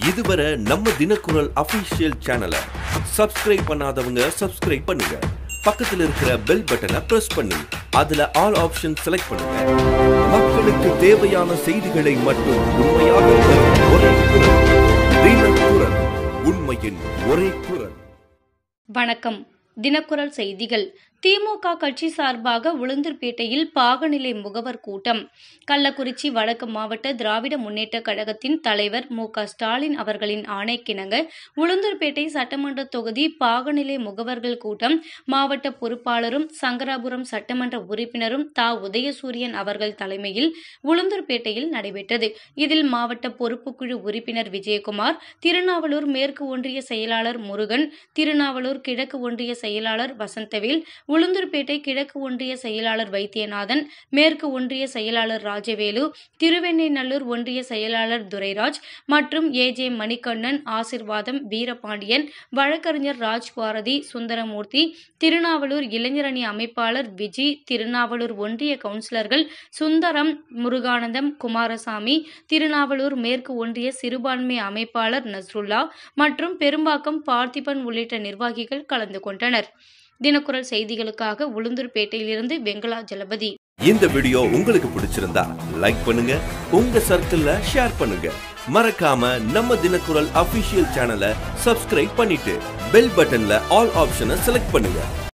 இதுவரை நம்ம தினக்குரல் அபிஷியல் சேனலை சப்ஸ்கிரைப் பண்ணாதவங்க சப்ஸ்கிரைப் பண்ணுங்க பக்கத்துல இருக்கிற பெல் பட்டனை பிரஸ் பண்ணி அதுல ஆல் ஆப்ஷன் செலக்ட் பண்ணுங்க மக்களுக்கு தேவையான செய்திகளை மட்டும் உண்மையாக தரும் ஒரே குரல் தினக்குரல் உண்மையின் ஒரே குரல் வணக்கம் தினக்குரல் செய்திகள் திமுக கட்சி சார்பாக உளுந்தூர்பேட்டையில் பாகநிலை முகவர் கூட்டம் கள்ளக்குறிச்சி வடக்கு மாவட்ட திராவிட முன்னேற்றக் கழகத்தின் தலைவர் மு க ஸ்டாலின் அவர்களின் ஆணைக்கிணங்க உளுந்தூர்பேட்டை சட்டமன்ற தொகுதி பாகநிலை முகவர்கள் கூட்டம் மாவட்ட பொறுப்பாளரும் சங்கராபுரம் சட்டமன்ற உறுப்பினரும் தா உதயசூரியன் அவர்கள் தலைமையில் உளுந்தூர்பேட்டையில் நடைபெற்றது இதில் மாவட்ட பொறுப்புக்குழு உறுப்பினர் விஜயகுமார் திருநாவலூர் மேற்கு ஒன்றிய செயலாளர் முருகன் திருநாவலூர் கிழக்கு ஒன்றிய செயலாளர் வசந்தவேல் உளுந்தூர்பேட்டை கிழக்கு ஒன்றிய செயலாளர் வைத்தியநாதன் மேற்கு ஒன்றிய செயலாளர் ராஜவேலு திருவெண்ணைநல்லூர் ஒன்றிய செயலாளர் துரைராஜ் மற்றும் ஏ ஜே மணிகண்ணன் ஆசிர்வாதம் வீரபாண்டியன் வழக்கறிஞர் ராஜ் பாரதி சுந்தரமூர்த்தி திருநாவலூர் இளைஞரணி அமைப்பாளர் விஜி திருநாவலூர் ஒன்றிய கவுன்சிலர்கள் சுந்தரம் முருகானந்தம் குமாரசாமி திருநாவலூர் மேற்கு ஒன்றிய சிறுபான்மை அமைப்பாளர் நஸ்ருல்லா மற்றும் பெரும்பாக்கம் பார்த்திபன் உள்ளிட்ட நிர்வாகிகள் கலந்து கொண்டனர் தினக்குரல் செய்திகளுக்காக உளுந்தூர்பேட்டையிலிருந்து வெங்கலா ஜலபதி இந்த வீடியோ உங்களுக்கு பிடிச்சிருந்தா லைக் பண்ணுங்க உங்க சர்க்கிள்ல ஷேர் பண்ணுங்க மறக்காம நம்ம தினக்குரல் அபிஷியல் சேனலை சப்ஸ்கிரைப் பண்ணிட்டு பெல் பட்டன்ல ஆல் ஆப்ஷனை செலக்ட் பண்ணுங்க